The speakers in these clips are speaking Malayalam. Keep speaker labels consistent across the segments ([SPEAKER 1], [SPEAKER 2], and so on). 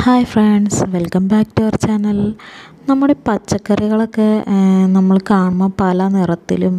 [SPEAKER 1] hi friends welcome back to our channel നമ്മുടെ പച്ചക്കറികളൊക്കെ നമ്മൾ കാണുമ്പോൾ പല നിറത്തിലും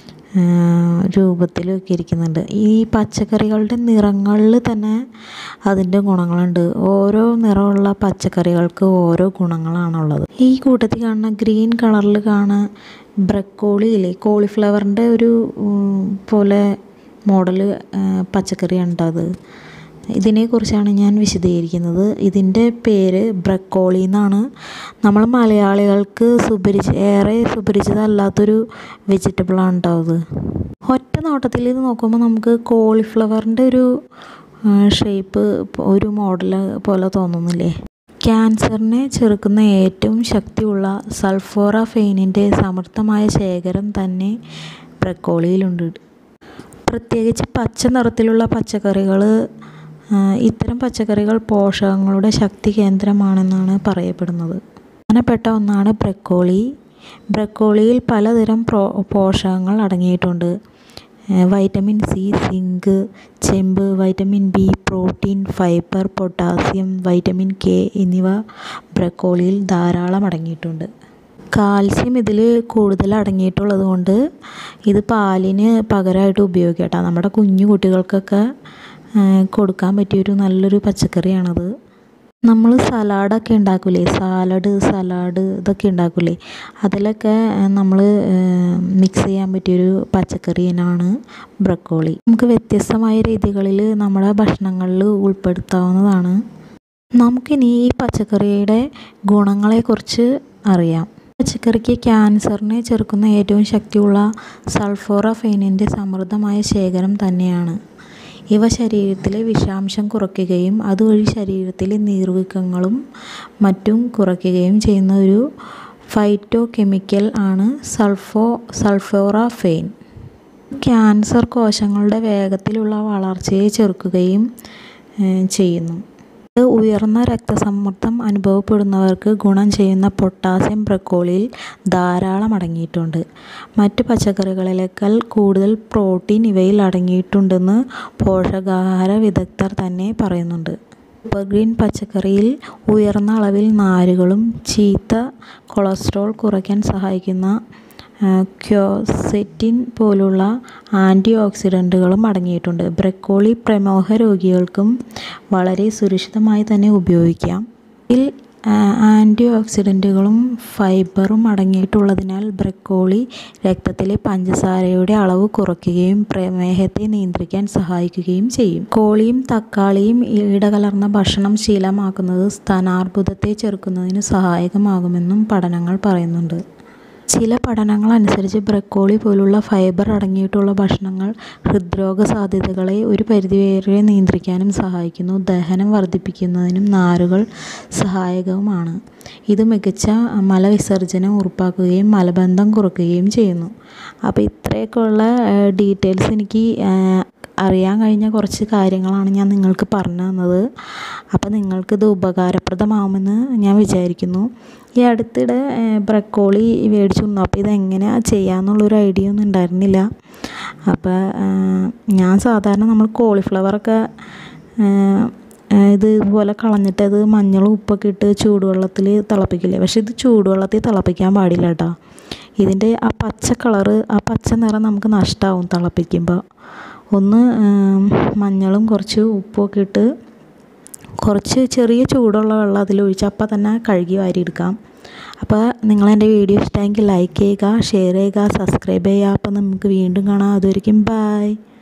[SPEAKER 1] രൂപത്തിലും ഒക്കെ ഇരിക്കുന്നുണ്ട് ഈ പച്ചക്കറികളുടെ നിറങ്ങളിൽ തന്നെ അതിൻ്റെ ഗുണങ്ങളുണ്ട് ഓരോ നിറമുള്ള പച്ചക്കറികൾക്ക് ഓരോ ഗുണങ്ങളാണുള്ളത് ഈ കൂട്ടത്തിൽ കാണുന്ന ഗ്രീൻ കളറിൽ കാണുന്ന ബ്രക്കോളി ഇല്ലേ കോളിഫ്ലവറിൻ്റെ ഒരു പോലെ മോഡൽ പച്ചക്കറിയാണ് അത് ഇതിനെക്കുറിച്ചാണ് ഞാൻ വിശദീകരിക്കുന്നത് ഇതിൻ്റെ പേര് ബ്രക്കോളി എന്നാണ് നമ്മൾ മലയാളികൾക്ക് സുപരിചി ഏറെ സുപരിചിതമല്ലാത്തൊരു വെജിറ്റബിളാണ് കേട്ടോ അത് ഒറ്റ നോട്ടത്തിൽ ഇത് നോക്കുമ്പോൾ നമുക്ക് കോളിഫ്ലവറിൻ്റെ ഒരു ഷേപ്പ് ഒരു മോഡൽ പോലെ തോന്നുന്നില്ലേ ക്യാൻസറിനെ ചെറുക്കുന്ന ഏറ്റവും ശക്തിയുള്ള സൾഫോറ ഫെയിനിൻ്റെ സമൃദ്ധമായ ശേഖരം തന്നെ ബ്രക്കോളിയിലുണ്ട് പ്രത്യേകിച്ച് പച്ച നിറത്തിലുള്ള പച്ചക്കറികൾ ഇത്തരം പച്ചക്കറികൾ പോഷകങ്ങളുടെ ശക്തി കേന്ദ്രമാണെന്നാണ് പറയപ്പെടുന്നത് പ്രധാനപ്പെട്ട ഒന്നാണ് ബ്രക്കോളി ബ്രക്കോളിയിൽ പലതരം പ്രോ പോഷകങ്ങൾ അടങ്ങിയിട്ടുണ്ട് വൈറ്റമിൻ സി സിങ്ക് ചെമ്പ് vitamin B protein fibre potassium vitamin K എന്നിവ ബ്രക്കോളിയിൽ ധാരാളം അടങ്ങിയിട്ടുണ്ട് കാൽസ്യം ഇതിൽ കൂടുതൽ അടങ്ങിയിട്ടുള്ളത് കൊണ്ട് ഇത് പാലിന് പകരമായിട്ട് ഉപയോഗിക്കാം കേട്ടോ നമ്മുടെ കുഞ്ഞു കുട്ടികൾക്കൊക്കെ കൊടുക്കാൻ പറ്റിയൊരു നല്ലൊരു പച്ചക്കറിയാണത് നമ്മൾ സലാഡൊക്കെ ഉണ്ടാക്കൂലേ സാലഡ് സലാഡ് ഇതൊക്കെ ഉണ്ടാക്കൂലേ അതിലൊക്കെ നമ്മൾ മിക്സ് ചെയ്യാൻ പറ്റിയൊരു പച്ചക്കറി ഇനമാണ് ബ്രക്കോളി നമുക്ക് വ്യത്യസ്തമായ രീതികളിൽ നമ്മുടെ ഭക്ഷണങ്ങളിൽ ഉൾപ്പെടുത്താവുന്നതാണ് നമുക്കിനി ഈ പച്ചക്കറിയുടെ ഗുണങ്ങളെക്കുറിച്ച് അറിയാം പച്ചക്കറിക്ക് ക്യാൻസറിനെ ചെറുക്കുന്ന ഏറ്റവും ശക്തിയുള്ള സൾഫോറ ഫെയിനിൻ്റെ സമൃദ്ധമായ ശേഖരം തന്നെയാണ് ഇവ ശരീരത്തിലെ വിഷാംശം കുറയ്ക്കുകയും അതുവഴി ശരീരത്തിലെ നീർവീക്കങ്ങളും മറ്റും കുറയ്ക്കുകയും ചെയ്യുന്ന ഒരു ഫൈറ്റോ കെമിക്കൽ ആണ് സൾഫോ സൾഫോറ ഫെയിൻ ക്യാൻസർ കോശങ്ങളുടെ വേഗത്തിലുള്ള വളർച്ചയെ ചെറുക്കുകയും ചെയ്യുന്നു ഉയർന്ന രക്തസമ്മർദ്ദം അനുഭവപ്പെടുന്നവർക്ക് ഗുണം ചെയ്യുന്ന പൊട്ടാസ്യം ബ്രക്കോളിയിൽ ധാരാളം അടങ്ങിയിട്ടുണ്ട് മറ്റ് പച്ചക്കറികളിലേക്കാൾ കൂടുതൽ പ്രോട്ടീൻ ഇവയിൽ അടങ്ങിയിട്ടുണ്ടെന്ന് പോഷകാഹാര വിദഗ്ധർ തന്നെ പറയുന്നുണ്ട് സൂപ്പർ ഗ്രീൻ പച്ചക്കറിയിൽ ഉയർന്ന അളവിൽ നാരുകളും ചീത്ത കൊളസ്ട്രോൾ കുറയ്ക്കാൻ സഹായിക്കുന്ന ക്യോസെറ്റിൻ പോലുള്ള ആൻറ്റി ഓക്സിഡൻറ്റുകളും അടങ്ങിയിട്ടുണ്ട് ബ്രക്കോളി പ്രമേഹ രോഗികൾക്കും വളരെ സുരക്ഷിതമായി തന്നെ ഉപയോഗിക്കാം ഇതിൽ ആൻറ്റി ഓക്സിഡൻറ്റുകളും ഫൈബറും അടങ്ങിയിട്ടുള്ളതിനാൽ ബ്രക്കോളി രക്തത്തിലെ പഞ്ചസാരയുടെ അളവ് കുറയ്ക്കുകയും പ്രമേഹത്തെ നിയന്ത്രിക്കാൻ സഹായിക്കുകയും ചെയ്യും കോളിയും തക്കാളിയും ഇടകലർന്ന ഭക്ഷണം ശീലമാക്കുന്നത് സ്ഥാനാർബുദത്തെ ചെറുക്കുന്നതിന് സഹായകമാകുമെന്നും പഠനങ്ങൾ പറയുന്നുണ്ട് ചില പഠനങ്ങൾ അനുസരിച്ച് ബ്രക്കോളി പോലുള്ള ഫൈബർ അടങ്ങിയിട്ടുള്ള ഭക്ഷണങ്ങൾ ഹൃദ്രോഗ സാധ്യതകളെ ഒരു പരിധിവരെ നിയന്ത്രിക്കാനും സഹായിക്കുന്നു ദഹനം വർദ്ധിപ്പിക്കുന്നതിനും നാരുകൾ സഹായകവുമാണ് ഇത് മികച്ച മലവിസർജനം ഉറപ്പാക്കുകയും മലബന്ധം കുറയ്ക്കുകയും ചെയ്യുന്നു അപ്പോൾ ഇത്രയൊക്കെയുള്ള ഡീറ്റെയിൽസ് എനിക്ക് അറിയാൻ കഴിഞ്ഞ കുറച്ച് കാര്യങ്ങളാണ് ഞാൻ നിങ്ങൾക്ക് പറഞ്ഞു തന്നത് അപ്പോൾ നിങ്ങൾക്കിത് ഉപകാരപ്രദമാവുമെന്ന് ഞാൻ വിചാരിക്കുന്നു ഈ അടുത്തിടെ ബ്രക്കോളി മേടിച്ചു തന്നു അപ്പോൾ ഇതെങ്ങനെയാണ് ചെയ്യാമെന്നുള്ളൊരു ഐഡിയ ഒന്നും ഉണ്ടായിരുന്നില്ല അപ്പോൾ ഞാൻ സാധാരണ നമ്മൾ കോളിഫ്ലവറൊക്കെ ഇത് ഇതുപോലെ കളഞ്ഞിട്ട് അത് മഞ്ഞളും ഉപ്പൊക്കെ ഇട്ട് ചൂടുവെള്ളത്തിൽ തിളപ്പിക്കില്ലേ പക്ഷെ ഇത് ചൂടുവെള്ളത്തിൽ തിളപ്പിക്കാൻ പാടില്ല കേട്ടോ ഇതിൻ്റെ ആ പച്ച കളറ് ആ പച്ച നിറം നമുക്ക് നഷ്ടമാവും തിളപ്പിക്കുമ്പോൾ ഒന്ന് മഞ്ഞളും കുറച്ച് ഉപ്പൊക്കെ ഇട്ട് കുറച്ച് ചെറിയ ചൂടുള്ള വെള്ളം അതിലൊഴിച്ച് അപ്പം തന്നെ കഴുകി വാരിയെടുക്കാം അപ്പോൾ നിങ്ങൾ എൻ്റെ വീഡിയോ ഇഷ്ടമെങ്കിൽ ലൈക്ക് ചെയ്യുക ഷെയർ ചെയ്യുക സബ്സ്ക്രൈബ് ചെയ്യുക അപ്പോൾ നമുക്ക് വീണ്ടും കാണാം അതുവരെയും ബായ്